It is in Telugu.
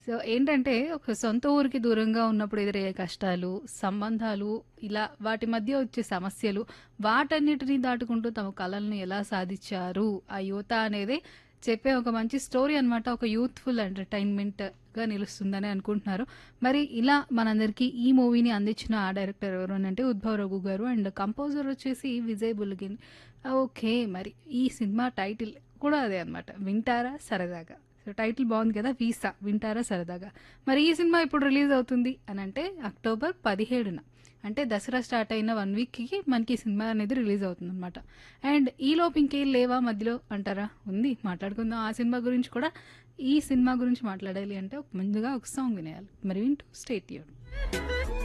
సో ఏంటంటే, ఒక సొంత ఊరికి దూరంగా ఉన్నప్పుడు ఎదురయ్యే కష్టాలు, సంబంధాలు, ఇలా వాటి మధ్య వచ్చే సమస్యలు, వాటన్నిటిని దాటుకుంటూ తమ కలల్ని ఎలా సాధించారు ఆ యువత అనేది చెప్పే ఒక మంచి స్టోరీ అనమాట. ఒక యూత్‌ఫుల్ ఎంటర్‌టైన్‌మెంట్‌గా నిలుస్తుందని అనుకుంటున్నారు. మరి ఇలా మనందరికీ ఈ మూవీని అందించిన ఆ డైరెక్టర్ ఎవరు అనంటే ఉద్భవ్ రఘు గారు అండ్ కంపోజర్ వచ్చేసి విజయ్ బుల్గిన్. ఓకే. మరి ఈ సినిమా టైటిల్ కూడా అదే అనమాట. 'వింటారా సరదాగా'. సో, టైటిల్ బావుంది కదా! 'వీసా' వింటారా సరదాగా. మరి ఈ సినిమా ఎప్పుడు రిలీజ్ అవుతుంది అనంటే అక్టోబర్ 17న. అంటే దసరా స్టార్ట్ అయిన 1 వీక్‌కి మనకి ఈ సినిమా అనేది రిలీజ్ అవుతుందనమాట. అండ్ ఈలోపు ఇంకేం లేవా మధ్యలో అంటారా? ఉంది. మాట్లాడుకుందాం ఆ సినిమా గురించి కూడా. ఈ సినిమా గురించి మాట్లాడాలి అంటే ముందుగా ఒక సాంగ్ వినేయాలి. మరి వింటూ స్టే ట్యూన్డ్.